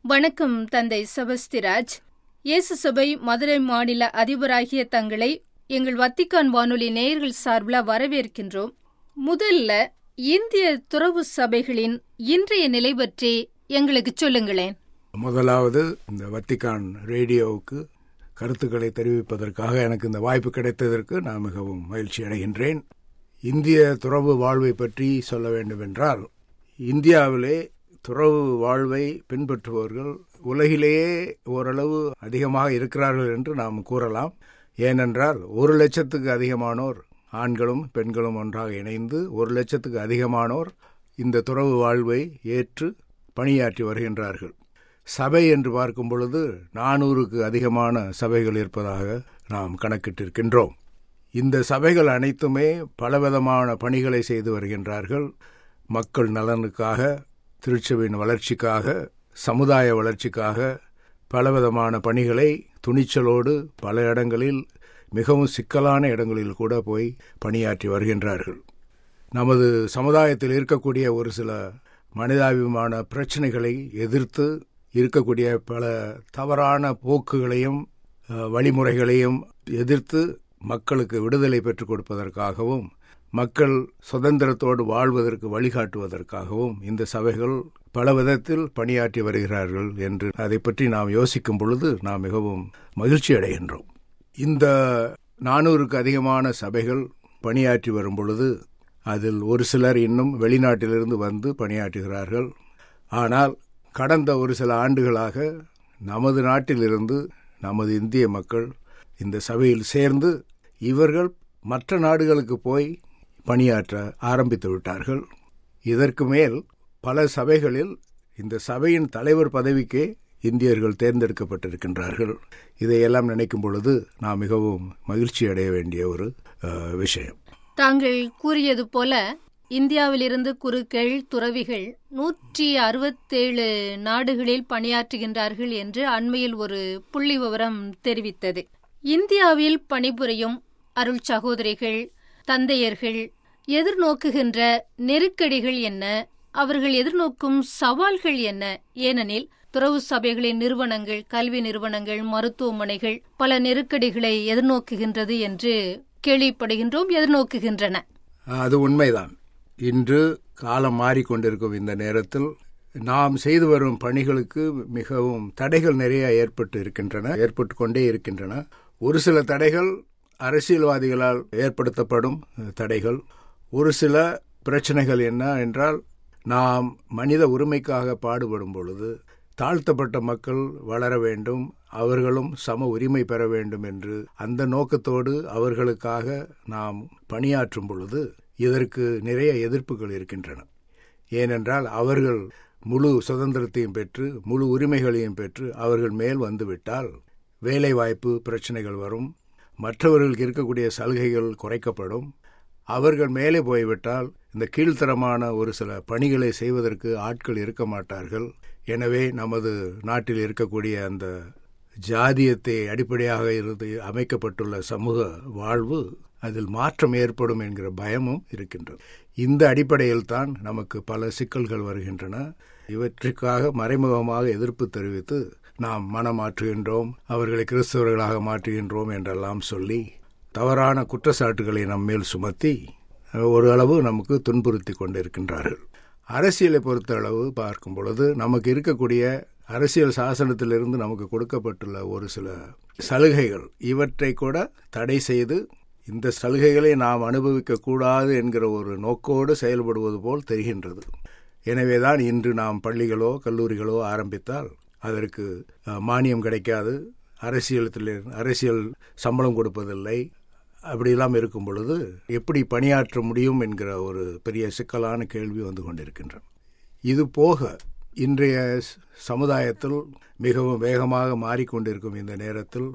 வணக்கம் தந்தை செபஸ்திராஜ் இயேசு சபை மதுரை மாநில அதிபராகிய தங்களை எங்கள் வத்திக்கான் வானொலி நேயர்கள் சார்பில் வரவேற்கின்றோம் முதல்ல இந்திய துறவு சபைகளின் இன்றைய நிலை பற்றி எங்களுக்கு சொல்லுங்களேன் முதலாவது இந்த வத்திக்கான் ரேடியோவுக்கு கருத்துக்களை தெரிவிப்பதற்காக எனக்கு இந்த வாய்ப்பு கிடைத்ததற்கு நான் மிகவும் மகிழ்ச்சி அடைகின்றேன் இந்திய துறவு வாழ்வை பற்றி சொல்ல வேண்டுமென்றால் இந்தியாவிலே துறவு வாழ்வை பின்பற்றுபவர்கள் உலகிலேயே ஓரளவு அதிகமாக இருக்கிறார்கள் என்று நாம் கூறலாம் ஏனென்றால் ஒரு லட்சத்துக்கு அதிகமானோர் ஆண்களும் பெண்களும் ஒன்றாக இணைந்து ஒரு லட்சத்துக்கு அதிகமானோர் இந்த துறவு வாழ்வை ஏற்று பணியாற்றி வருகின்றார்கள் சபை என்று பார்க்கும் பொழுது நானூறுக்கு அதிகமான சபைகள் இருப்பதாக நாம் கணக்கிட்டிருக்கின்றோம் இந்த சபைகள் அனைத்துமே பலவிதமான பணிகளை செய்து வருகின்றார்கள் மக்கள் நலனுக்காக திருச்சபையின் வளர்ச்சிக்காக சமுதாய வளர்ச்சிக்காக பலவிதமான பணிகளை துணிச்சலோடு பல இடங்களில் மிகவும் சிக்கலான இடங்களில் கூட போய் பணியாற்றி வருகின்றார்கள் நமது சமுதாயத்தில் இருக்கக்கூடிய ஒரு சில மனிதாபிமான பிரச்சனைகளை எதிர்த்து இருக்கக்கூடிய பல தவறான போக்குகளையும் வழிமுறைகளையும் எதிர்த்து மக்களுக்கு விடுதலை பெற்றுக் கொடுப்பதற்காகவும் மக்கள் சுதந்திரத்தோடு வாழ்வதற்கு வழிகாட்டுவதற்காகவும் இந்த சபைகள் பல விதத்தில் பணியாற்றி வருகிறார்கள் என்று அதை பற்றி நாம் யோசிக்கும் பொழுது நாம் மிகவும் மகிழ்ச்சி அடைகின்றோம் இந்த நானூறுக்கு அதிகமான சபைகள் பணியாற்றி வரும் பொழுது அதில் ஒரு சிலர் இன்னும் வெளிநாட்டிலிருந்து வந்து பணியாற்றுகிறார்கள் ஆனால் கடந்த ஒரு சில ஆண்டுகளாக நமது நாட்டிலிருந்து நமது இந்திய மக்கள் இந்த சபையில் சேர்ந்து இவர்கள் மற்ற நாடுகளுக்கு போய் பணியாற்ற ஆரம்பித்து விட்டார்கள் இதற்கு மேல் பல சபைகளில் இந்த சபையின் தலைவர் பதவிக்கே இந்தியர்கள் தேர்ந்தெடுக்கப்பட்டிருக்கின்றார்கள் இதையெல்லாம் நினைக்கும் பொழுது நாம் மிகவும் மகிழ்ச்சி அடைய வேண்டிய ஒரு விஷயம் தாங்கள் கூறியது போல இந்தியாவிலிருந்து குறுக்கள் துறவிகள் நூற்றி அறுபத்தேழு நாடுகளில் பணியாற்றுகின்றார்கள் என்று அண்மையில் ஒரு புள்ளி விவரம் தெரிவித்தது இந்தியாவில் பணிபுரியும் அருள் சகோதரிகள் தந்தையர்கள் எதிர்நோக்குகின்ற நெருக்கடிகள் என்ன அவர்கள் எதிர்நோக்கும் சவால்கள் என்ன ஏனெனில் துறவு சபைகளின் நிறுவனங்கள் கல்வி நிறுவனங்கள் மருத்துவமனைகள் பல நெருக்கடிகளை எதிர்நோக்குகின்றது என்று கேள்விப்படுகின்றோம் எதிர்நோக்குகின்றன அது உண்மைதான் இன்று காலம் மாறிக்கொண்டிருக்கும் இந்த நேரத்தில் நாம் செய்து வரும் பணிகளுக்கு மிகவும் தடைகள் நிறைய ஏற்பட்டு இருக்கின்றன ஏற்பட்டு கொண்டே இருக்கின்றன ஒரு சில தடைகள் அரசியல்வாதிகளால் ஏற்படுத்தப்படும் தடைகள் ஒரு சில பிரச்சனைகள் என்ன என்றால் நாம் மனித உரிமைக்காக பாடுபடும் பொழுது தாழ்த்தப்பட்ட மக்கள் வளர வேண்டும் அவர்களும் சம உரிமை பெற வேண்டும் என்று அந்த நோக்கத்தோடு அவர்களுக்காக நாம் பணியாற்றும் பொழுது இதற்கு நிறைய எதிர்ப்புகள் இருக்கின்றன ஏனென்றால் அவர்கள் முழு சுதந்திரத்தையும் பெற்று முழு உரிமைகளையும் பெற்று அவர்கள் மேல் வந்துவிட்டால் வேலைவாய்ப்பு பிரச்சனைகள் வரும் மற்றவர்களுக்கு இருக்கக்கூடிய சலுகைகள் குறைக்கப்படும் அவர்கள் மேலே போய்விட்டால் இந்த கீழ்த்தரமான ஒரு சில பணிகளை செய்வதற்கு ஆட்கள் இருக்க மாட்டார்கள் எனவே நமது நாட்டில் இருக்கக்கூடிய அந்த ஜாதியத்தை அடிப்படையாக இருந்து அமைக்கப்பட்டுள்ள சமூக வாழ்வு அதில் மாற்றம் ஏற்படும் என்கிற பயமும் இருக்கின்றது இந்த அடிப்படையில் தான் நமக்கு பல சிக்கல்கள் வருகின்றன இவற்றுக்காக மறைமுகமாக எதிர்ப்பு தெரிவித்து நாம் மனமாற்றுகின்றோம் அவர்களை கிறிஸ்தவர்களாக மாற்றுகின்றோம் என்றெல்லாம் சொல்லி தவறான குற்றச்சாட்டுகளை நம்மேல் சுமத்தி ஒரு அளவு நமக்கு துன்புறுத்தி கொண்டிருக்கின்றார்கள் அரசியலை பொறுத்த அளவு பார்க்கும் பொழுது நமக்கு இருக்கக்கூடிய அரசியல் சாசனத்திலிருந்து நமக்கு கொடுக்கப்பட்டுள்ள ஒரு சில சலுகைகள் இவற்றை கூட தடை செய்து இந்த சலுகைகளை நாம் அனுபவிக்க கூடாது என்கிற ஒரு நோக்கோடு செயல்படுவது போல் தெரிகின்றது எனவேதான் இன்று நாம் பள்ளிகளோ கல்லூரிகளோ ஆரம்பித்தால் அதற்கு மானியம் கிடைக்காது அரசியலத்தில் அரசியல் சம்பளம் கொடுப்பதில்லை அப்படியெல்லாம் இருக்கும் பொழுது எப்படி பணியாற்ற முடியும் என்கிற ஒரு பெரிய சிக்கலான கேள்வி வந்து கொண்டிருக்கின்றன இது போக இன்றைய சமுதாயத்தில் மிகவும் வேகமாக மாறிக்கொண்டிருக்கும் இந்த நேரத்தில்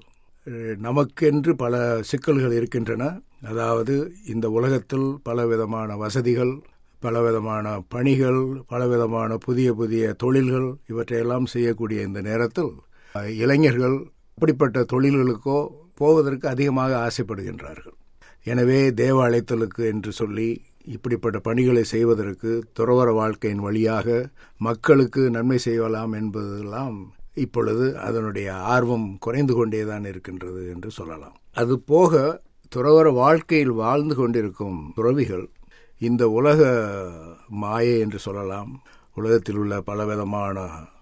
நமக்கென்று பல சிக்கல்கள் இருக்கின்றன அதாவது இந்த உலகத்தில் பலவிதமான வசதிகள் பலவிதமான பணிகள் பலவிதமான புதிய புதிய தொழில்கள் இவற்றையெல்லாம் செய்யக்கூடிய இந்த நேரத்தில் இளைஞர்கள் அப்படிப்பட்ட தொழில்களுக்கோ போவதற்கு அதிகமாக ஆசைப்படுகின்றார்கள் எனவே தேவ அழைத்தலுக்கு என்று சொல்லி இப்படிப்பட்ட பணிகளை செய்வதற்கு துறவர வாழ்க்கையின் வழியாக மக்களுக்கு நன்மை செய்யலாம் என்பதெல்லாம் இப்பொழுது அதனுடைய ஆர்வம் குறைந்து கொண்டேதான் இருக்கின்றது என்று சொல்லலாம் அது போக துறவர வாழ்க்கையில் வாழ்ந்து கொண்டிருக்கும் துறவிகள் இந்த உலக மாயை என்று சொல்லலாம் உலகத்தில் உள்ள பலவிதமான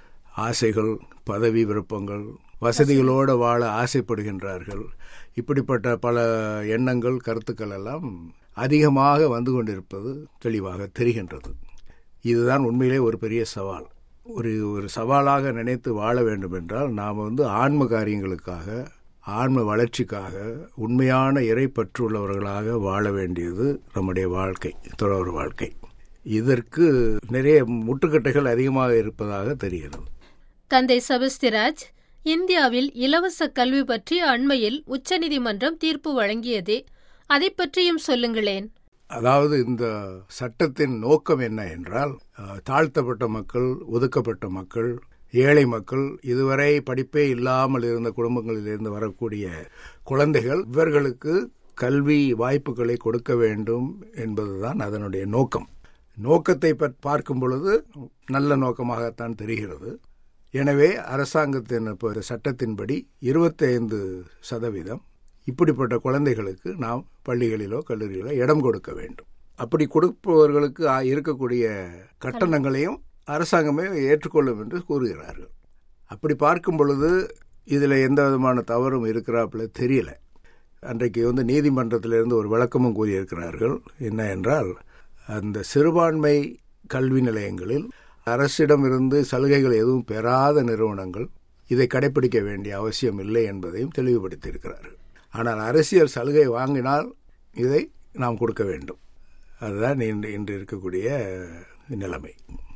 ஆசைகள் பதவி விருப்பங்கள் வசதிகளோடு வாழ ஆசைப்படுகின்றார்கள் இப்படிப்பட்ட பல எண்ணங்கள் கருத்துக்கள் எல்லாம் அதிகமாக வந்து கொண்டிருப்பது தெளிவாக தெரிகின்றது இதுதான் உண்மையிலே ஒரு பெரிய சவால் ஒரு ஒரு சவாலாக நினைத்து வாழ வேண்டும் என்றால் நாம் வந்து ஆன்ம காரியங்களுக்காக ஆன்ம வளர்ச்சிக்காக உண்மையான இறைப்பற்றுள்ளவர்களாக வாழ வேண்டியது நம்முடைய வாழ்க்கை துறவர் வாழ்க்கை இதற்கு நிறைய முட்டுக்கட்டைகள் அதிகமாக இருப்பதாக தெரிகிறது தந்தை சபஸ்திராஜ் இந்தியாவில் இலவச கல்வி பற்றி அண்மையில் உச்சநீதிமன்றம் தீர்ப்பு வழங்கியதே அதை பற்றியும் சொல்லுங்களேன் அதாவது இந்த சட்டத்தின் நோக்கம் என்ன என்றால் தாழ்த்தப்பட்ட மக்கள் ஒதுக்கப்பட்ட மக்கள் ஏழை மக்கள் இதுவரை படிப்பே இல்லாமல் இருந்த குடும்பங்களிலிருந்து வரக்கூடிய குழந்தைகள் இவர்களுக்கு கல்வி வாய்ப்புகளை கொடுக்க வேண்டும் என்பதுதான் அதனுடைய நோக்கம் நோக்கத்தை பார்க்கும் பொழுது நல்ல நோக்கமாகத்தான் தெரிகிறது எனவே அரசாங்கத்தின் சட்டத்தின்படி இருபத்தைந்து சதவீதம் இப்படிப்பட்ட குழந்தைகளுக்கு நாம் பள்ளிகளிலோ கல்லூரிகளோ இடம் கொடுக்க வேண்டும் அப்படி கொடுப்பவர்களுக்கு இருக்கக்கூடிய கட்டணங்களையும் அரசாங்கமே ஏற்றுக்கொள்ளும் என்று கூறுகிறார்கள் அப்படி பார்க்கும் பொழுது இதில் எந்த விதமான தவறும் இருக்கிறாப்புல தெரியல அன்றைக்கு வந்து நீதிமன்றத்திலிருந்து ஒரு விளக்கமும் கூறியிருக்கிறார்கள் என்ன என்றால் அந்த சிறுபான்மை கல்வி நிலையங்களில் அரசிடமிருந்து சலுகைகள் எதுவும் பெறாத நிறுவனங்கள் இதை கடைபிடிக்க வேண்டிய அவசியம் இல்லை என்பதையும் தெளிவுபடுத்தியிருக்கிறார்கள் ஆனால் அரசியல் சலுகை வாங்கினால் இதை நாம் கொடுக்க வேண்டும் அதுதான் இன்று இன்று இருக்கக்கூடிய நிலைமை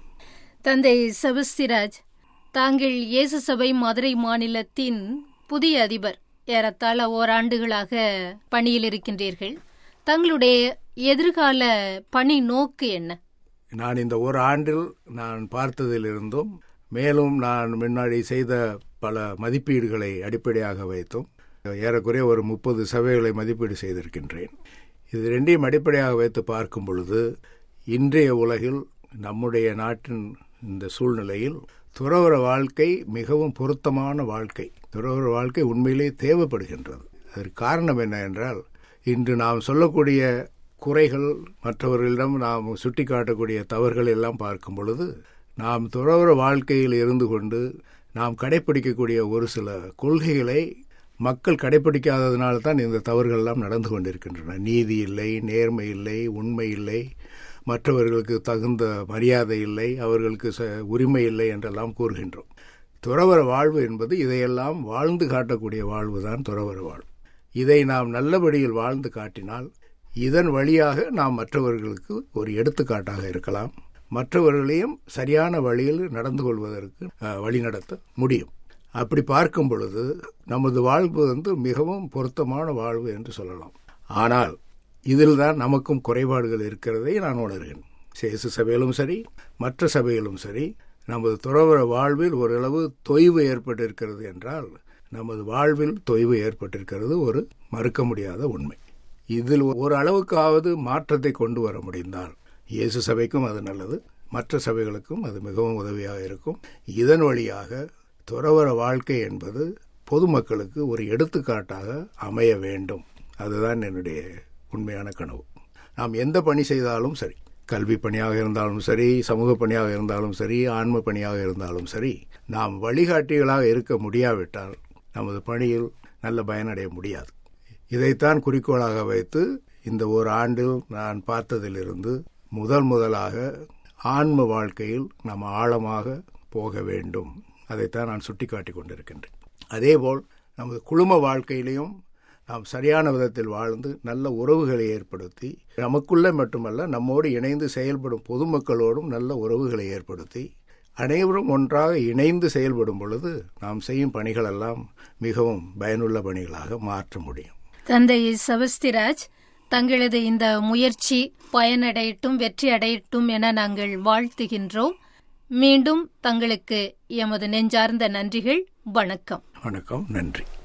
தந்தை சபஸ்திராஜ் தாங்கள் இயேசு சபை மதுரை மாநிலத்தின் புதிய அதிபர் ஏறத்தாழ ஓராண்டுகளாக பணியில் இருக்கின்றீர்கள் தங்களுடைய எதிர்கால பணி நோக்கு என்ன நான் இந்த ஒரு ஆண்டில் நான் பார்த்ததிலிருந்தும் மேலும் நான் முன்னாடி செய்த பல மதிப்பீடுகளை அடிப்படையாக வைத்தும் ஏறக்குறைய ஒரு முப்பது சபைகளை மதிப்பீடு செய்திருக்கின்றேன் இது ரெண்டையும் அடிப்படையாக வைத்து பார்க்கும் பொழுது இன்றைய உலகில் நம்முடைய நாட்டின் இந்த சூழ்நிலையில் துறவர வாழ்க்கை மிகவும் பொருத்தமான வாழ்க்கை துறவர வாழ்க்கை உண்மையிலே தேவைப்படுகின்றது அதற்கு காரணம் என்ன என்றால் இன்று நாம் சொல்லக்கூடிய குறைகள் மற்றவர்களிடம் நாம் சுட்டி காட்டக்கூடிய தவறுகள் எல்லாம் பார்க்கும் பொழுது நாம் துறவர வாழ்க்கையில் இருந்து கொண்டு நாம் கடைபிடிக்கக்கூடிய ஒரு சில கொள்கைகளை மக்கள் கடைபிடிக்காததுனால தான் இந்த தவறுகள்லாம் நடந்து கொண்டிருக்கின்றன நீதி இல்லை நேர்மை இல்லை உண்மை இல்லை மற்றவர்களுக்கு தகுந்த மரியாதை இல்லை அவர்களுக்கு ச உரிமை இல்லை என்றெல்லாம் கூறுகின்றோம் துறவர வாழ்வு என்பது இதையெல்லாம் வாழ்ந்து காட்டக்கூடிய வாழ்வு தான் துறவர வாழ்வு இதை நாம் நல்லபடியில் வாழ்ந்து காட்டினால் இதன் வழியாக நாம் மற்றவர்களுக்கு ஒரு எடுத்துக்காட்டாக இருக்கலாம் மற்றவர்களையும் சரியான வழியில் நடந்து கொள்வதற்கு வழிநடத்த முடியும் அப்படி பார்க்கும் பொழுது நமது வாழ்வு வந்து மிகவும் பொருத்தமான வாழ்வு என்று சொல்லலாம் ஆனால் இதில் தான் நமக்கும் குறைபாடுகள் இருக்கிறதை நான் உணர்கிறேன் சேசு சபையிலும் சரி மற்ற சபையிலும் சரி நமது துறவர வாழ்வில் ஓரளவு தொய்வு ஏற்பட்டிருக்கிறது என்றால் நமது வாழ்வில் தொய்வு ஏற்பட்டிருக்கிறது ஒரு மறுக்க முடியாத உண்மை இதில் ஒரு அளவுக்காவது மாற்றத்தை கொண்டு வர முடிந்தால் இயேசு சபைக்கும் அது நல்லது மற்ற சபைகளுக்கும் அது மிகவும் உதவியாக இருக்கும் இதன் வழியாக துறவர வாழ்க்கை என்பது பொதுமக்களுக்கு ஒரு எடுத்துக்காட்டாக அமைய வேண்டும் அதுதான் என்னுடைய உண்மையான கனவு நாம் எந்த பணி செய்தாலும் சரி கல்வி பணியாக இருந்தாலும் சரி சமூக பணியாக இருந்தாலும் சரி ஆன்ம பணியாக இருந்தாலும் சரி நாம் வழிகாட்டிகளாக இருக்க முடியாவிட்டால் நமது பணியில் நல்ல பயனடைய முடியாது இதைத்தான் குறிக்கோளாக வைத்து இந்த ஒரு ஆண்டில் நான் பார்த்ததிலிருந்து முதல் முதலாக ஆன்ம வாழ்க்கையில் நாம் ஆழமாக போக வேண்டும் அதைத்தான் நான் சுட்டிக்காட்டி கொண்டிருக்கின்றேன் அதேபோல் நமது குழும வாழ்க்கையிலையும் நாம் சரியான விதத்தில் வாழ்ந்து நல்ல உறவுகளை ஏற்படுத்தி நமக்குள்ளே மட்டுமல்ல நம்மோடு இணைந்து செயல்படும் பொதுமக்களோடும் நல்ல உறவுகளை ஏற்படுத்தி அனைவரும் ஒன்றாக இணைந்து செயல்படும் பொழுது நாம் செய்யும் பணிகளெல்லாம் மிகவும் பயனுள்ள பணிகளாக மாற்ற முடியும் தந்தை சபஸ்திராஜ் தங்களது இந்த முயற்சி பயனடையட்டும் வெற்றி அடையட்டும் என நாங்கள் வாழ்த்துகின்றோம் மீண்டும் தங்களுக்கு எமது நெஞ்சார்ந்த நன்றிகள் வணக்கம் வணக்கம் நன்றி